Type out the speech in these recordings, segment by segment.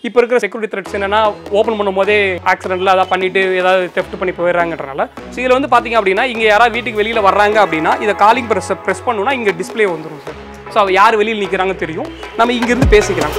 இப்போ இருக்கிற security threads என்னன்னா ஓப்பன் பண்ணும் போதே ஆக்சிடென்ட்ல அதாவது பண்ணிட்டு ஏதாவது தெஃப்ட் பண்ணி போயிடுறாங்கன்றனால ஸோ இதில் வந்து பார்த்தீங்க அப்படின்னா இங்கே யாராவது வீட்டுக்கு வெளியில் வர்றாங்க அப்படின்னா இதை காலிங் ப்ரெஸ் ப்ரெஸ் பண்ணோம்னா இங்கே டிஸ்ப்ளே வந்துடும் சார் ஸோ அவ யார் வெளியில் நிற்கிறாங்க தெரியும் நம்ம இங்கேருந்து பேசிக்கலாம்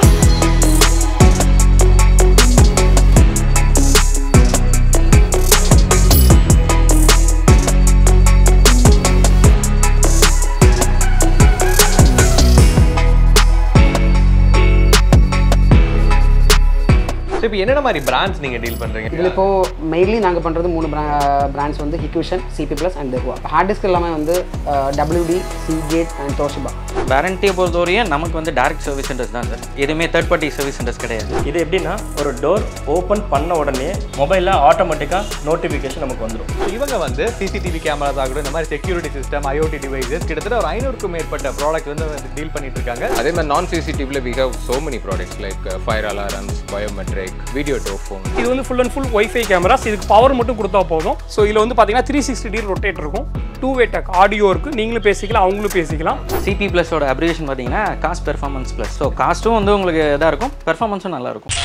ஸோ இப்போ என்னென்ன மாதிரி பிராண்ட்ஸ் நீங்கள் டீல் பண்ணுறீங்க இதில் இப்போ மெயின்லி நாங்கள் பண்ணுறது மூணு பிராண்ட்ஸ் வந்து Hikvision CP plus and hard disk எல்லாமே வந்து டபிள்யூடி சிகேட் அண்ட் தோஷிபா வாரண்டியை பொறுத்தவரையும் நமக்கு வந்து டைரக்ட் சர்வீஸ் சென்டர்ஸ் தான் சார் எதுவுமே தேர்ட் பார்ட்டி சர்வீஸ் சென்டர்ஸ் கிடையாது இது எப்படின்னா ஒரு டோர் ஓப்பன் பண்ண உடனே மொபைலில் ஆட்டோமேட்டிக்காக நோட்டிஃபிகேஷன் நமக்கு வந்துடும் So, இவங்க வந்து சிசிடிவி கேமராஸ் ஆகட்டும் இந்த மாதிரி செக்யூரிட்டி சிஸ்டம் ஐஓடி டிவைசஸ் கிட்டத்தட்ட ஒரு ஐநூறுக்கும் மேற்பட்ட ப்ராடக்ட் வந்து டீல் பண்ணிட்டு இருக்காங்க அதே மாதிரி நான் சிசிடிவியில் we have so many products like fire alarms biometric video doorphone இது வந்து full and full wifi cameras இதுக்கு பவர் மட்டும் கொடுத்தா போதும் ஸோ இதில் வந்து பார்த்தீங்கன்னா த்ரீ சிக்ஸ்டி டிகிரி ரொட்டேட் இருக்கும் டூ வே டேக் ஆடியோ இருக்குது நீங்களும் பேசிக்கலாம் அவங்களும் பேசிக்கலாம் சிபி ப்ளஸோட அப்ரிவேஷன் பார்த்தீங்கன்னா காஸ்ட் பெர்ஃபார்மன்ஸ் ப்ளஸ் ஸோ காஸ்ட்டும் வந்து உங்களுக்கு இதாக இருக்கும் பெர்ஃபார்மன்ஸும் நல்லா இருக்கும்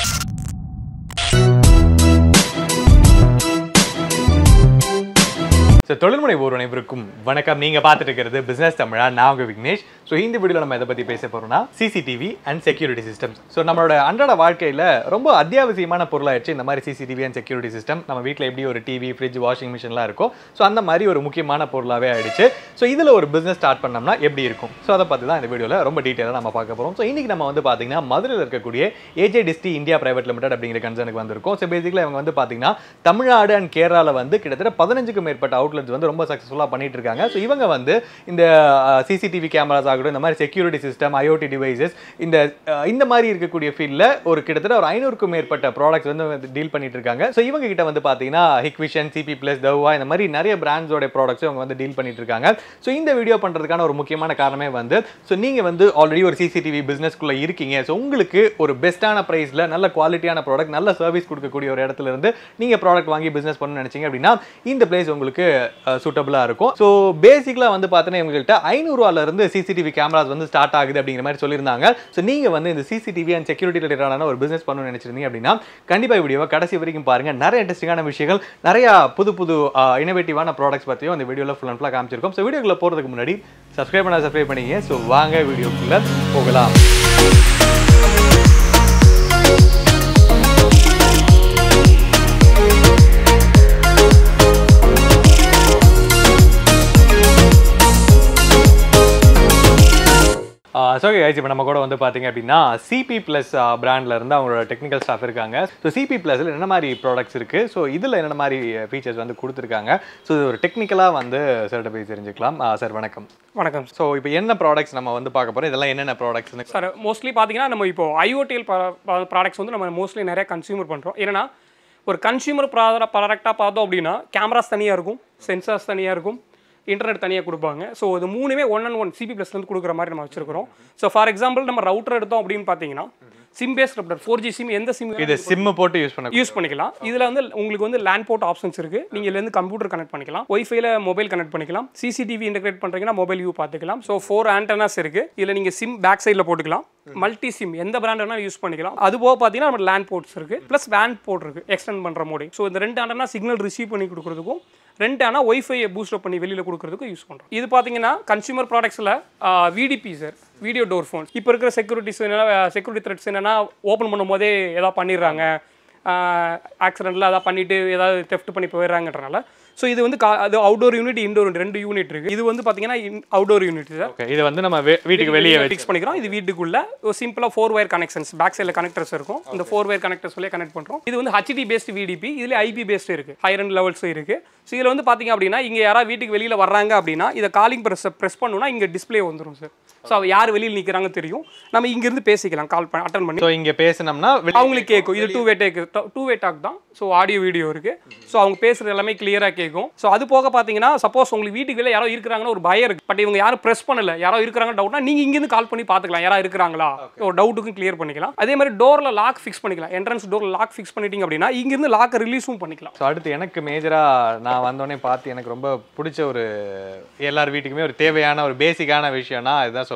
ஸோ தொழில்முனை ஒரு அனைவருக்கும் வணக்கம் நீங்கள் பார்த்துட்டு இருக்கிறது பிஸ்னஸ் தமிழா நான் உங்கள் விக்னேஷ் ஸோ இந்த வீடியோவில் நம்ம எதை பற்றி பேச போகிறோம்னா CCTV and security systems so நம்மளோட அன்றாட வாழ்க்கையில் ரொம்ப அத்தியாவசியமான பொருளாயிடுச்சு இந்த மாதிரி சிசிடிவி அண்ட் செக்யூரிட்டி சிஸ்டம் நம்ம வீட்டில் எப்படி ஒரு டிவி ஃப்ரிட்ஜ் வாஷிங் மிஷின்லாம் இருக்கும் ஸோ அந்த மாதிரி ஒரு முக்கியமான பொருளாகவே ஆயிடுச்சு ஸோ இதில் ஒரு பிஸ்னஸ் ஸ்டார்ட் பண்ணோம்னா எப்படி இருக்கும் ஸோ அதை பற்றி தான் இந்த வீடியோவில் ரொம்ப டீட்டெயிலாக நம்ம பார்க்க போகிறோம் ஸோ இன்றைக்கி நம்ம வந்து பார்த்தீங்கன்னா மதுரையில் இருக்கக்கூடிய ஏஜே டிஸ்டி இந்தியா பிரைவேட் லிமிடெட் அப்படிங்கிற கன்சர்னுக்கு வந்திருக்கோம் ஸோ பேசிக்கலாக இவங்க வந்து பார்த்தீங்கன்னா தமிழ்நாடு அண்ட் கேரளாவில் வந்து கிட்டத்தட்ட பதினஞ்சுக்கும் மேற்பட்ட அவுட்லெட்ஸ் வந்து ரொம்ப சக்ஸஸ்ஃபுல்லாக பண்ணிட்டு இருக்காங்க ஸோ இவங்க வந்து இந்த சிசிடிவி கேமராஸ் ஆகட்டும் இந்த மாதிரி செக்யூரிட்டி சிஸ்டம் ஐஓடி டிவைசஸ் இந்த அஹ், இந்த மாதிரி இருக்கக்கூடிய ஃபீல்டில் ஒரு கிட்டத்தட்ட ஒரு ஐநூறுக்கும் மேற்பட்ட ப்ராடக்ட்ஸ் வந்து டீல் பண்ணிட்டு இருக்காங்க ஸோ இவங்க கிட்ட வந்து பார்த்தீங்கன்னா ஹிக்விஷன் சிபி பிளஸ் தவா இந்த மாதிரி நிறைய பிராண்ட்ஸோட ப்ராடக்ட்ஸ் இவங்க வந்து டீல் பண்ணிட்டு இருக்காங்க ஸோ இந்த வீடியோ பண்ணுறதுக்கான ஒரு முக்கியமான காரணமே வந்து ஸோ நீங்கள் வந்து ஆல்ரெடி ஒரு சிசிடிவி பிஸ்னஸ்க்குள்ளே இருக்கீங்க ஸோ உங்களுக்கு ஒரு பெஸ்ட்டான ப்ரைஸில் நல்ல குவாலிட்டியான ப்ராடக்ட் நல்ல சர்வீஸ் கொடுக்கக்கூடிய ஒரு இடத்துல இருந்து நீங்கள் ப்ராடக்ட் வாங்கி பிஸ்னஸ் பண்ணணும்னு நினச்சிங்க அப்படின்னா இந்த பிளேஸ் உங்களுக்கு சூட்டபுளாக இருக்கும் ஸோ பேசிக்கலாக வந்து பார்த்தீங்கன்னா இவங்கள்ட்ட ஐநூறுவாலேருந்து சிசிடிவி கேமராஸ் வந்து ஸ்டார்ட் ஆகுது அப்படிங்கிற மாதிரி சொல்லியிருந்தாங்க ஸோ நீங்கள் வந்து இந்த சிசிடிவி அண்ட் செக்யூரிட்டி ரிலேட்டடான ஒரு பிஸ்னஸ் பண்ணணும்னு நினச்சிருந்தீங்க அப்படின்னா கண்டிப்பாக வீடியோவை கடைசி வரைக்கும் பாருங்கள் நிறைய இன்ட்ரெஸ்டிங்கான விஷயங்கள் நிறையா புது புது இனோவேட்டிவான ப்ராடக்ட்ஸ் பற்றியும் இந்த வீடியோவில் ஃபுல் அண்ட் ஃபுல்லாக காமிச்சிருக்கோம் ஸோ வீடியோக்குள்ளே போகிறதுக்கு முன்னாடி சப்ஸ்கிரைப் பண்ண சப்ஸ்கிரைப் பண்ணிங்க ஸோ வாங்க வீடியோக்குள்ளே போகலாம் ஸோ கைஸ் இப்போ நம்ம கூட வந்து பார்த்தீங்க அப்படின்னா சிபி ப்ளஸ் பிராண்டில் இருந்து அவங்களோட டெக்னிக்கல் ஸ்டாஃப் இருக்காங்க ஸோ சிபி ப்ளஸில் என்ன மாதிரி ப்ராடக்ட்ஸ் இருக்குது ஸோ இதில் என்ன மாதிரி ஃபீச்சர்ஸ் வந்து கொடுத்துருக்காங்க ஸோ இது ஒரு டெக்னிக்கலாக வந்து சார்கிட்ட போய் தெரிஞ்சுக்கலாம் சார் வணக்கம் வணக்கம் ஸோ இப்போ என்ன ப்ராடக்ட்ஸ் நம்ம வந்து பார்க்க போகிறோம் இதெல்லாம் என்னென்ன ப்ராடக்ட்ஸ்னு சார் மோஸ்ட்லி பார்த்தீங்கன்னா நம்ம இப்போ ஐஓடிஎல் ப்ராடக்ட்ஸ் வந்து நம்ம மோஸ்ட்லி நிறைய கன்சியூமர் பண்ணுறோம் ஏன்னா ஒரு கன்சியூமர் ப்ராடக்டாக பார்த்தோம் அப்படின்னா கேமராஸ் தனியாக இருக்கும் சென்சார்ஸ் தனியாக இருக்கும் இன்டர்நெட் தனியாக கொடுப்பாங்க ஸோ இது மூணுமே ஒன் அண்ட் ஒன் சிபி ப்ளஸ்லேருந்து கொடுக்குற மாதிரி நம்ம வச்சிருக்கிறோம் ஸோ ஃபார் எக்ஸாம்பிள் நம்ம ரவுட்டர் எடுத்தோம் அப்படின்னு பார்த்தீங்கன்னா SIM base router four G SIM எந்த சிம் இது சிம்மு போட்டு யூஸ் பண்ண யூஸ் பண்ணிக்கலாம் இதில் வந்து உங்களுக்கு வந்து லேண்ட் போர்ட் ஆப்ஷன்ஸ் இருக்குது நீங்கள் இதுலேருந்து கம்ப்யூட்டர் கனெக்ட் பண்ணிக்கலாம் ஒய்ஃபைல மொபைல் கனெக்ட் பண்ணிக்கலாம் சிசிடிவி இன்டெகிரேட் பண்ணுறீங்கன்னா மொபைல் வியூ பார்த்துக்கலாம் ஸோ ஃபோர் ஆண்டனாஸ் இருக்குது இதில் நீங்கள் சிம் பேக் சைடில் போட்டுக்கலாம் மல்டி சிம் எந்த பிராண்ட் வேணாலும் யூஸ் பண்ணிக்கலாம் அது போக பார்த்தீங்கன்னா நம்ம லேண்ட் போர்ட்ஸ் இருக்குது ப்ளஸ் வேன் போர்ட் இருக்குது எக்ஸ்டெண்ட் பண்ணுற மோடி ஸோ இந்த ரெண்டு ஆண்டனா சிக்னல் ரிசீவ் பண்ணி கொடுக்குறதுக்கும் ரெண்டு ஆனால் ஒய்ஃபையை பூஸ்டப் பண்ணி வெளியில் கொடுக்குறதுக்கும் யூஸ் பண்ணுறோம் இது பார்த்தீங்கன்னா கன்சூமர் ப்ராடக்ட்ஸில் VDP sir video door phone இப்போ இருக்கிற செக்யூரிட்டிஸ் என்னன்னா செக்யூரிட்டி த்ரெட்ஸ் என்னன்னா ஓப்பன் பண்ணும் போதே ஏதாவது பண்ணிடுறாங்க ஆக்சிடென்ட்டில் அதாவது பண்ணிட்டு ஏதாவது தெஃப்ட் பண்ணி போயிடுறாங்கன்றனால ஸோ இது வந்து கா- அது அவுடோர் யூனிட் இன்டோர் யூனிட் ரெண்டு யூனிட் இருக்குது இது வந்து பார்த்தீங்கன்னா அவுடோர் யூனிட் சார் ஓகே இது வந்து நம்ம வே- வீட்டுக்கு வெளியே வச்சு ஃபிக்ஸ் பண்ணிக்கிறோம் இது வீட்டுக்குள்ள ஒரு சிம்பிளாக ஃபோர் வயர் கனெக்ஷன்ஸ் பேக் சைடில் கனெக்டர்ஸ் இருக்கும் இந்த ஃபோர் வயர் கனெக்டர்ஸ் வழியாக கனெக்ட் பண்ணுறோம் இது வந்து ஹச்டி பேஸ்ட் விடிபி இதுல ஐபி பேஸ்ட் இருக்கு ஹையர் அண்ட் லெவல்ஸ் இருக்கு ஸோ இதில் வந்து பார்த்தீங்க அப்படின்னா இங்கே யாராவது வீட்டுக்கு வெளியில் வர்றாங்க அப்படின்னா இதை காலிங் ப்ரெஸ் ப்ரெஸ் பண்ணோம்னா இங்கே டிஸ்ப்ளே வந்துடும் சார் ஸோ அவ யார் வெளியில் நிற்கிறாங்க தெரியும் நம்ம இங்கிருந்து பேசிக்கலாம் கால் பண்ணி அட்டன் பண்ணி ஸோ இங்கே பேசினோம்னா வெளி- அவங்களுக்கு கேட்கும் இது two way talk two way talk தான் ஸோ ஆடியோ வீடியோ இருக்கு ஸோ அவங்க பேசுறது எல்லாமே கிளியராக கேட்கும் ஸோ அது போக பார்த்தீங்கன்னா சப்போஸ் உங்களுக்கு வீட்டுக்கு வெளியே யாரோ இருக்கிறாங்கன்னு ஒரு பயம் இருக்கு பட் இவங்க யாரும் ப்ரெஸ் பண்ணல யாரோ இருக்கிறாங்க டவுட்னா நீங்க இங்கிருந்து கால் பண்ணி பார்த்துக்கலாம் யாரா இருக்கிறாங்களா ஒரு டவுட்டுக்கும் கிளியர் பண்ணிக்கலாம் அதே மாதிரி டோர்ல லாக் ஃபிக்ஸ் பண்ணிக்கலாம் என்ட்ரன்ஸ் டோர்ல லாக் ஃபிக்ஸ் பண்ணிட்டீங்க அப்படின்னா இங்கிருந்து லாக்கை ரிலீஸும் பண்ணிக்கலாம் ஸோ அடுத்து எனக்கு மேஜராக நான் வந்தோடனே பார்த்து எனக்கு ரொம்ப பிடிச்ச ஒரு எல்லார் வீட்டுக்குமே ஒரு தேவையான ஒரு பேசிக்கான விஷயம்னா இதுதான் சொல்லலாம்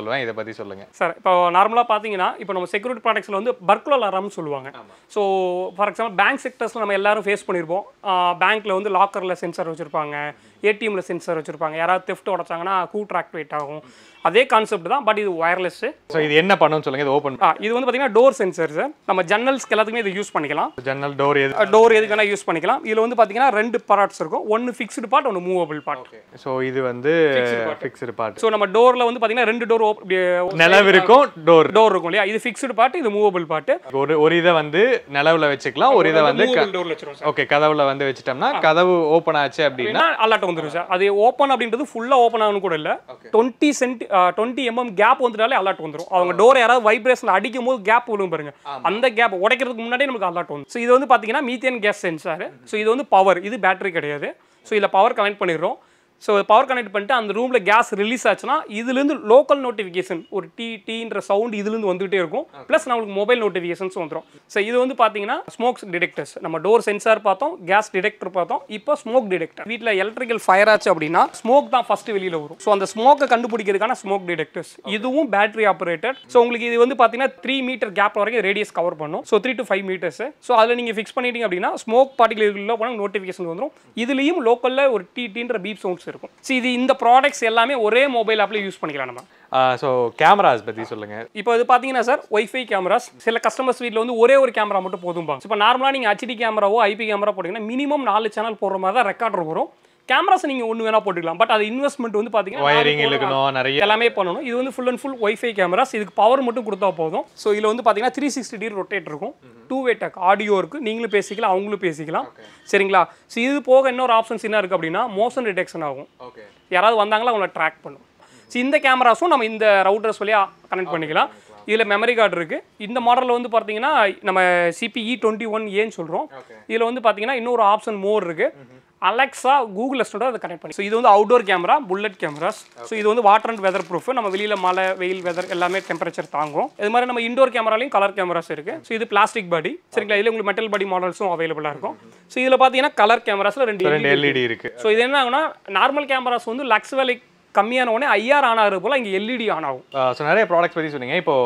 சொல்லுவேன் இதை பற்றி சொல்லுங்கள் சார் இப்போ நார்மலாக பார்த்தீங்கன்னா இப்போ நம்ம செக்யூரிட்டி ப்ராடக்ட்ஸில் வந்து பர்குலர் அலாரம்னு சொல்லுவாங்க ஸோ ஃபார் எக்ஸாம்பிள் பேங்க் செக்டர்ஸில் நம்ம எல்லாரும் ஃபேஸ் பண்ணியிருப்போம் பேங்க்கில் வந்து லாக்கரில் சென்சார் வச்சுருப்பாங்க ஏடிஎம்ல சென்சார் வச்சுருப்பாங்க யாராவது தெஃப்ட் உடச்சாங்கன்னா கூட்டர் ஆக்டிவேட் ஆகும் அதே கான்செப்ட் தான் பட் இது ஒயர்லெஸ்ஸு ஸோ இது என்ன பண்ணுன்னு சொல்லுங்கள் இது ஓப்பன் இது வந்து பார்த்தீங்கன்னா டோர் சென்சர் சார் நம்ம ஜன்னல்ஸ்க்கு எல்லாத்துக்குமே இது யூஸ் பண்ணிக்கலாம் ஜன்னல் டோர் எது டோர் எதுக்கு வேணால் யூஸ் பண்ணிக்கலாம் இதில் வந்து பார்த்தீங்கன்னா ரெண்டு பார்ட்ஸ் இருக்கும் ஒன்று ஃபிக்ஸ்டு பார்ட் ஒன்று மூவபிள் பார்ட் ஸோ இது வந்து ஃபிக்ஸ்டு பார்ட் ஸோ நம்ம டோரில் வந்து பார்த்தீங்கன்னா ரெண்டு டோர் நிலவு இருக்கும் டோர் டோர் இருக்கும் இல்லையா இது ஃபிக்ஸ்டு பார்ட் இது மூவபிள் பார்ட் ஒரு ஒரு இதை வந்து நிலவுல வச்சுக்கலாம் ஒரு இதை வந்து டோரில் வச்சிருவோம் சார் ஓகே கதவுல வந்து வச்சுட்டோம்னா கதவு ஓப்பன் ஆச்சு அப்படின்னா அப்படின்னா அல்லாட்ட வந்துடும் சார் அது ஓப்பன் அப்படின்றது ஃபுல்லாக ஓப்பன் ஆகணும் கூட இல்லை twenty cent twenty MM gap வந்துட்டாலே அலாட் வந்துடும் அவங்க டோர் யாராவது வைப்ரேஷன் அடிக்கும் போது கேப் விழும் பாருங்க அந்த கேப் உடைக்கிறதுக்கு முன்னாடியே நமக்கு அலாட் வந்து ஸோ இது வந்து பார்த்தீங்கன்னா மீத்தேன் கேஸ் சென்சார் ஸோ இது வந்து பவர் இது பேட்டரி கிடையாது ஸோ இதில் பவர் கனெக்ட் பண்ணிடுறோம் ஸோ பவர் கனெக்ட் பண்ணிட்டு அந்த ரூமில் கேஸ் ரிலீஸ் ஆச்சுன்னா இதுலேருந்து லோக்கல் நோட்டிஃபிகேஷன் ஒரு டி டீன்ற சவுண்ட் இதுலேருந்து வந்துகிட்டே இருக்கும் ப்ளஸ் நம்மளுக்கு மொபைல் நோட்டிஃபிகேஷன்ஸ் வந்துடும் ஸோ இது வந்து பார்த்தீங்கன்னா ஸ்மோக்ஸ் டிடெக்டர்ஸ் நம்ம டோர் சென்சார் பார்த்தோம் கேஸ் டிடெக்டர் பார்த்தோம் இப்போ ஸ்மோக் டிடெக்டர் வீட்டில் எலக்ட்ரிக்கல் ஃபயர் ஆச்சு அப்படின்னா ஸ்மோக் தான் ஃபர்ஸ்ட் வெளியில் வரும் ஸோ அந்த ஸ்மோக்கை கண்டுபிடிக்கிறதுக்கான ஸ்மோக் டிடெக்டர்ஸ் இதுவும் பேட்டரி ஆப்ரேட்டட் ஸோ உங்களுக்கு இது வந்து பார்த்தீங்கன்னா த்ரீ மீட்டர் கேப் வரைக்கும் ரேடியஸ் கவர் பண்ணும் so three to five metres so அதில் நீங்கள் ஃபிக்ஸ் பண்ணிட்டீங்க அப்படின்னா ஸ்மோக் பார்ட்டிகல் உள்ள போனால் நோட்டிஃபிகேஷன் வந்துடும் இதுலேயும் லோக்கலில் ஒரு டி டீன்ற பீப் சவுண்ட்ஸ் இருக்கும் ஸோ இது இந்த ப்ராடக்ட்ஸ் எல்லாமே ஒரே மொபைல் ஆப்ல யூஸ் பண்ணிக்கலாம் நம்ம ஸோ கேமராஸ் பத்தி சொல்லுங்க இப்போ இது பார்த்தீங்கன்னா சார் ஒய்ஃபை கேமராஸ் சில கஸ்டமர்ஸ் வீட்டில் வந்து ஒரே ஒரு கேமரா மட்டும் போதும்பா இப்போ நார்மலாக நீங்கள் ஹெச்டி கேமராவோ ஐபி கேமரா போட்டிங்கன்னா மினிமம் நாலு சேனல் போடுற மாதிரி தான் ரெக்கார்டர் வரும் கேமராஸ் நீங்கள் ஒன்று வேணா போட்டுக்கலாம் பட் அது இன்வெஸ்ட்மெண்ட் வந்து பார்த்தீங்கன்னா நாலு ஒயரிங் போடுற- இழுக்கணும் நிறைய எல்லாமே பண்ணணும் இது வந்து full and full wifi cameras இதுக்கு பவர் மட்டும் கொடுத்தா போதும் ஸோ இதில் வந்து பார்த்தீங்கன்னா த்ரீ சிக்ஸ்டி டிகிரி ரொட்டேட் இருக்கும் டூ வே டக் ஆடியோ இருக்குது நீங்களும் பேசிக்கலாம் அவங்களும் பேசிக்கலாம் சரிங்களா ஸோ இது போக இன்னொரு ஆப்ஷன்ஸ் என்ன இருக்குது அப்படின்னா மோஷன் டிடெக்ஷன் ஆகும் ஓகே யாராவது வந்தாங்களா அவங்கள ட்ராக் பண்ணும் ஸோ இந்த கேமராஸும் நம்ம இந்த ரவுட்டர்ஸ் வழியாக கனெக்ட் பண்ணிக்கலாம் இதில் மெமரி கார்டு இருக்குது இந்த மாடலில் வந்து பார்த்தீங்கன்னா நம்ம சிபிஇ டுவெண்ட்டி ஒன் ஏன்னு சொல்கிறோம் இதில் வந்து பார்த்தீங்கன்னா இன்னொரு ஆப்ஷன் மோர் இருக்குது அலெக்ஸா கூகுள் அஸ்டோட அதை கனெக்ட் பண்ணி ஸோ இது வந்து outdoor camera bullet cameras so இது வந்து வாட்டர் அண்ட் வெதர் ப்ரூஃப் நம்ம வெளியில் மழை வெயில் வெதர் எல்லாமே டெம்பரேச்சர் தாங்கும் இது மாதிரி நம்ம இண்டோர் கேமராலையும் கலர் கேமராஸ் இருக்குது ஸோ இது பிளாஸ்டிக் பாடி சரிங்களா இதில் உங்களுக்கு மெட்டல் பாடி மாடல்ஸும் அவைலபிளாக இருக்கும் ஸோ இதில் பார்த்தீங்கன்னா கலர் கேமராஸில் ரெண்டு ரெண்டு LED எல்இடி இருக்கு ஸோ இது என்ன ஆகுனா நார்மல் கேமராஸ் வந்து லக்ஸ் வேலை கம்மியான உடனே ஐஆர் ஆன் ஆகுறது போல் இங்கே எல்இடி ஆன் ஆகும் ஸோ நிறைய ப்ராடக்ட்ஸ் பற்றி சொன்னீங்க இப்போ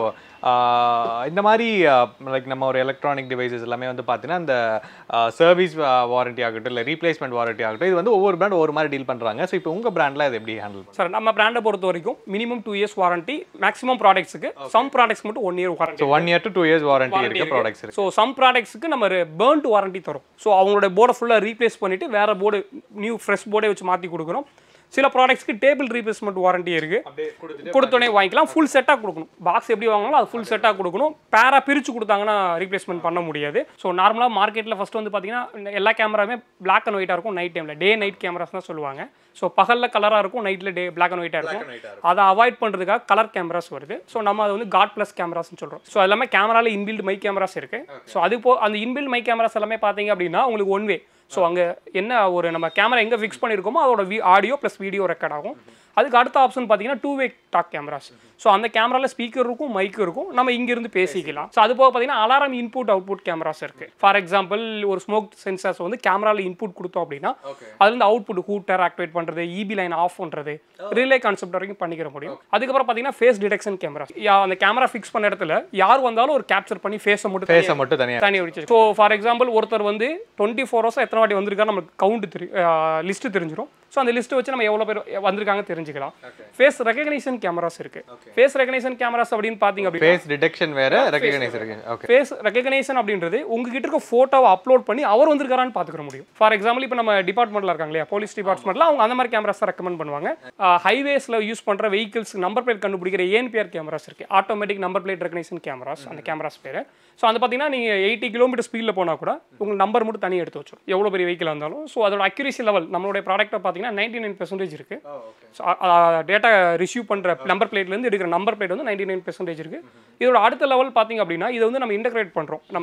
ஆஹ் இந்த மாதிரி லைக் நம்ம ஒரு எலக்ட்ரானிக் டிவைசஸ் எல்லாமே வந்து பார்த்தீங்கன்னா இந்த சர்வீஸ் வாரண்டி ஆகட்டும் இல்லை ரீப்ளேஸ்மெண்ட் வாரண்டி ஆகட்டும் இது வந்து ஒவ்வொரு பிராண்ட் ஒவ்வொரு மாதிரி டீல் பண்ணுறாங்க ஸோ இப்போ உங்கள் பிராண்டில் அது எப்படி ஹேண்டில் சார் நம்ம பிராண்டை பொறுத்த வரைக்கும் minimum two years warranty maximum ப்ராடக்ட்ஸுக்கு சம் ப்ராடக்ட்ஸ் மட்டும் one year warranty so one year to two years warranty இருக்க ப்ராடக்ட்ஸ் இருக்கு ஸோ சம் ப்ராடக்ட்ஸ்க்கு நம்ம பேர்ன்ட் வாரண்டி தரும் ஸோ அவங்களோட போர்டை ஃபுல்லாக ரீப்ளேஸ் பண்ணிட்டு வேற போர்டு நியூ ஃப்ரெஷ் போர்டே வச்சு மாற்றி கொடுக்குறோம் சில ப்ராடக்ட்ஸ்க்கு டேபிள் ரீப்ளேஸ்மெண்ட் வாரண்டி இருக்கு கொடுத்தோடனே வாங்கிக்கலாம் ஃபுல் செட்டாக கொடுக்கணும் பாக்ஸ் எப்படி வாங்கினாலும் அது ஃபுல் செட்டாக கொடுக்கணும் பேரா பிரித்து கொடுத்தாங்கன்னா ரீப்ளேஸ்மெண்ட் பண்ண முடியாது ஸோ நார்மலாக மார்க்கெட்டில் ஃபஸ்ட் வந்து பார்த்தீங்கன்னா எல்லா கேமராவுமே பிளாக் அண்ட் ஒயிட்டாக இருக்கும் நைட் டைமில் டே நைட் கேமராஸ் தான் சொல்லுவாங்க ஸோ பகலில் கலராக இருக்கும் நைட்டில் டே பிளாக் அண்ட் ஒயிட்டாக இருக்கும் அதை அவாய்ட் பண்ணுறதுக்காக கலர் கேமராஸ் வருது ஸோ நம்ம அதை வந்து காட் ப்ளஸ் கேமராஸ்னு சொல்கிறோம் ஸோ எல்லாமே கேமராவில் இன்பில்ட் மை கேமராஸ் இருக்குது ஸோ அது போ அந்த இன்பில்ட் மை கேமராஸ் எல்லாமே பார்த்தீங்க அப்படின்னா உங்களுக்கு ஒன் வே ஸோ அங்கே என்ன ஒரு நம்ம கேமரா எங்கே ஃபிக்ஸ் பண்ணியிருக்கோமோ அதோட வி ஆடியோ ப்ளஸ் வீடியோ ரெக்கார்ட் ஆகும் அதுக்கு அடுத்த ஆப்ஷன் பார்த்தீங்கன்னா two way talk cameras so அந்த கேமராவில் ஸ்பீக்கர் இருக்கும் மைக் இருக்கும் நம்ம இங்கிருந்து பேசிக்கலாம் ஸோ அது போக பார்த்தீங்கன்னா அலாரம் இன்புட் அவுட்புட் கேமராஸ் இருக்குது ஃபார் எக்ஸாம்பிள் ஒரு ஸ்மோக் சென்சார்ஸ் வந்து கேமராவில் இன்புட் கொடுத்தோம் அப்படின்னா அதுலேருந்து அவுட்புட் ஹூட்டர் ஆக்டிவேட் பண்ணுறது இபி லைன் ஆஃப் பண்ணுறது ரிலே கான்செப்ட் வரைக்கும் பண்ணிக்கிற முடியும் அதுக்கப்புறம் பார்த்தீங்கன்னா ஃபேஸ் டிடெக்ஷன் கேமரா அந்த கேமரா ஃபிக்ஸ் பண்ண இடத்துல யார் வந்தாலும் ஒரு கேப்சர் பண்ணி ஃபேஸை மட்டும் ஃபேஸை மட்டும் தனியாக தனி வச்சு ஸோ ஃபார் எக்ஸாம்பிள் ஒருத்தர் வந்து டுவெண்ட்டி ஃபோர் ஹவர்ஸ் எத்தனை வாட்டி வந்திருக்காரு நமக்கு கவுண்ட் தெரி லிஸ்ட்டு தெரிஞ்சிடும் ஸோ அந்த லிஸ்ட்டு வச்சு நம்ம எவ்வளோ பேர் வந்திருக்காங்க தெரிஞ்சுக்கலாம் ஃபேஸ் ரெகக்னைசேஷன் கேமராஸ் இருக்கு ஃபேஸ் ரெகனைசேஷன் கேமராஸ் அப்படின்னு பார்த்தீங்க அப்படின்னா ஃபேஸ் டிடெக்ஷன் வேற ரெகனைஸ் இருக்கு ஓகே ஃபேஸ் ரெகக்னைசேஷன் அப்படின்றது உங்ககிட்ட இருக்க ஃபோட்டோவை அப்லோட் பண்ணி அவர் வந்திருக்காரான்னு பார்த்துக்க முடியும் ஃபார் எக்ஸாம்பிள் இப்போ நம்ம டிபார்ட்மெண்ட்ல இருக்காங்க இல்லையா போலீஸ் டிபார்ட்மெண்ட்ல அவங்க அந்த மாதிரி கேமராஸ் தான் ரெக்கமெண்ட் பண்ணுவாங்க ஹைவேஸில் யூஸ் பண்ணுற வெஹிக்கிள்ஸ் நம்பர் பிளேட் கண்டுபிடிக்கிற ஏஎன்பிஆர் கேமராஸ் இருக்கு automatic number plate recognition cameras அந்த கேமராஸ் பேர் ஸோ அந்த பார்த்தீங்கன்னா நீங்கள் எயிட்டி கிலோமீட்டர் ஸ்பீடில் போனால் கூட உங்களுக்கு நம்பர் மட்டும் தனியாக எடுத்து வச்சிடும் எவ்வளோ பெரிய வெஹிக்கிள் இருந்தாலும் ஸோ அதோட அக்யூரேசி லெவல் நம்மளுடைய ப்ராடக்ட்டை பார்த்தீங்கன்னா நைன்டி நைன் பெர்சன்டேஜ் இருக்கு ஸோ டேட்டா ரிசீவ் பண்ணுற நம்பர் பிளேட்லேருந்து எடுக்கிற நம்பர் பிளேட் வந்து நைன்டி நைன் பெர்சன்டேஜ் இருக்கு இதோட அடுத்த லெவல் பார்த்தீங்க அப்படின்னா இதை வந்து நம்ம இன்டகிரேட் பண்ணுறோம் நம்ம